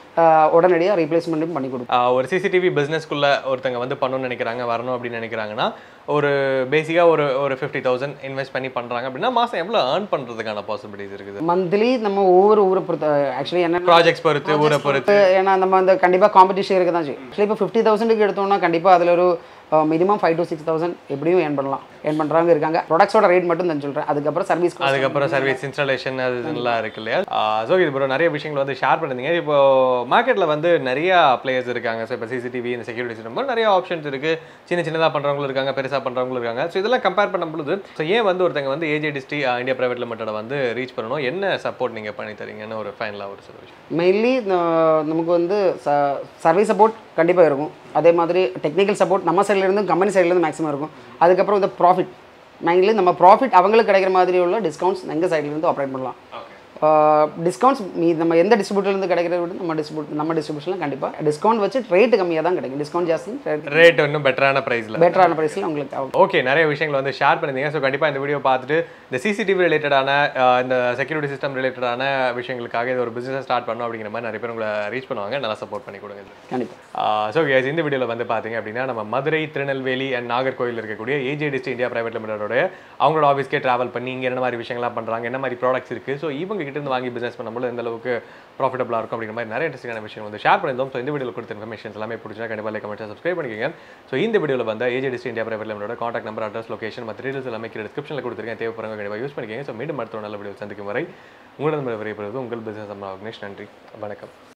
உடனடியாக ரீப்ளேஸ்மெண்ட்டும் பண்ணி கொடுப்போம் ஆஹ் ஒரு சிசிடிவி பிஸ்னஸ்க்குள்ள ஒருத்தங்க வந்து பண்ணணும்னு நினைக்கிறாங்க வரணும் அப்படின்னு நினைக்கிறாங்கன்னா ஒரு பேசிக்காக ஒரு ஒரு ஃபிஃப்டி தௌசண்ட் இன்வெஸ்ட் பண்ணி பண்ணுறாங்க அப்படின்னா மாதம் எவ்வளோ ஏர்ன் பண்ணுறதுக்கான பாசிபிலிட்டிஸ் இருக்குது மந்த்லி நம்ம ஒவ்வொரு ஊரை பொறுத்த ஆக்சுவலி என்ன ப்ராஜெக்ட்ஸ் பொறுத்து ஊரை பொறுத்து ஏன்னா நம்ம அந்த கண்டிப்பாக காம்படிஷன் இருக்க தான் செய்யும் ஆக்சுவலி இப்போ ஃபிஃப்டி தௌசண்ட்க்கு எடுத்தோம்னா கண்டிப்பாக அதில் ஒரு minimum five to six thousand எப்படியும் ஏர்ன் பண்ணலாம் ஏர்ன் பண்ணுறவங்க இருக்காங்க ப்ராடக்ட்ஸோட ரேட் மட்டும் தான் சொல்கிறேன் அதுக்கப்புறம் சர்வீஸ் அதுக்கப்புறம் சர்வீஸ் இன்ஸ்டாலேஷன் அது இதெல்லாம் இருக்கு இல்லையா ஸோ இது ப்ரோ நிறைய விஷயங்கள் வந்து ஷேர் பண்ணிருந்தீங்க இப்போ மார்க்கெட்டில் வந்து நிறைய பிளேயர்ஸ் இருக்காங்க ஸோ இப்போ சிசிடிவி இந்த செக்யூரிட்டி சிஸ்டம் நிறைய ஆப்ஷன்ஸ் இருக்கு சின்ன சின்னதாக பண்ணுறவங்களும் இருக்காங்க பெருசாக பண்ணுறவங்களும் இருக்காங்க ஸோ இதெல்லாம் கம்பேர் பண்ணும்பொழுது ஸோ ஏன் வந்து ஒருத்தங்க வந்து ஏஜேடிஸ்டி இந்தியா பிரைவேட் லிமிட்டோட வந்து ரீச் பண்ணணும் என்ன சப்போர்ட் நீங்கள் பண்ணி தரீங்கன்னு ஒரு ஃபைனலாக ஒரு சில விஷயம் மெயின்லி நமக்கு வந்து சர்வீஸ் சப்போர்ட் கண்டிப்பாக இருக்கும் அதே மாதிரி டெக்னிக்கல் சப்போர்ட் நம்ம சைட்லேருந்து கம்பெனி சைட்லேருந்து மேக்ஸிமம் இருக்கும் அதுக்கப்புறம் இந்த ப்ராஃபிட் மெயின்லி நம்ம ப்ராஃபிட் அவங்களுக்கு கிடைக்கிற மாதிரி உள்ள டிஸ்கவுண்ட்ஸ் எங்கள் சைட்லேருந்து ஆப்ரேட் பண்ணலாம் டிஸ்கவுண்ட்ஸ் மீ நம்ம எந்த டிஸ்ட்ரிபியூட்டர்லேருந்து கிடைக்கிறத விட நம்ம டிஸ்ட்ரிபியூட் நம்ம டிஸ்ட்ரிபியூஷனில் கண்டிப்பாக டிஸ்கவுண்ட் வச்சு ரேட்டு கம்மியாக தான் கிடைக்கும் டிஸ்கவுண்ட் ஜாஸ்தி ரேட் இன்னும் பெட்டரான ப்ரைஸில் பெட்டரான ப்ரைஸில் உங்களுக்கு ஆகும் ஓகே நிறைய விஷயங்கள் வந்து ஷேர் பண்ணிருந்தீங்க ஸோ கண்டிப்பாக இந்த வீடியோ பார்த்துட்டு இந்த சிசிடிவி ரிலேட்டடான இந்த செக்யூரிட்டி சிஸ்டம் ரிலேட்டடான விஷயங்களுக்காக இது ஒரு பிசினஸ் ஸ்டார்ட் பண்ணணும் அப்படிங்கிற மாதிரி நிறைய பேர் உங்களை ரீச் பண்ணுவாங்க நல்லா சப்போர்ட் பண்ணி கொடுங்க இது கண்டிப்பாக ஸோ கேஸ் இந்த வீடியோவில் வந்து பார்த்தீங்க அப்படின்னா நம்ம மதுரை திருநெல்வேலி அண்ட் நாகர்கோவில் இருக்கக்கூடிய ஏஜே டிஸ்ட் இந்தியா பிரைவேட் லிமிடோட அவங்களோட ஆஃபீஸ்க்கே ட்ராவல் பண்ணி இங்கே என்ன மாதிரி விஷயங்கள்லாம் பண்ணுறாங்க என்ன மாதிரி ப்ராடக்ட்ஸ் இருக்குது ஸோ இவங்க கிட்ட இருந்து வாங்கி பிஸ்னஸ் பண்ணும்போது எந்த அளவுக்கு ப்ராஃபிட்டபிளாக இருக்கும் அப்படிங்கிற மாதிரி நிறைய இன்ட்ரெஸ்டிங்கான விஷயம் வந்து ஷேர் பண்ணியிருந்தோம் ஸோ இந்த வீடியோவில் கொடுத்த இன்ஃபர்மேஷன்ஸ் எல்லாமே பிடிச்சா கண்டிப்பாக லைக் கமெண்ட்ஸ் சப்ஸ்கிரைப் பண்ணிக்கோங்க ஸோ இந்த வீடியோவில் வந்து ஏஜே டிஸ்ட் இந்தியா பிரைவேட் லிமிடோட காண்டாக்ட் நம்பர் அட்ரஸ் லொகேஷன் மற்ற டீடைல்ஸ் எல்லாமே கீழே டிஸ்கிரிப்ஷனில் கொடுத்துருக்கேன் தேவைப்படுறவங்க கண்டிப்பாக யூஸ் பண்ணிக்கோங்க ஸோ மீண்டும் அடுத்த ஒரு நல்ல வீடியோ சந்திக்கும் வரை உங்களிடம் விரைப்படுவது உங்கள் பிஸ்னஸ் அம்மா விக்னேஷ் நன்றி வணக்கம்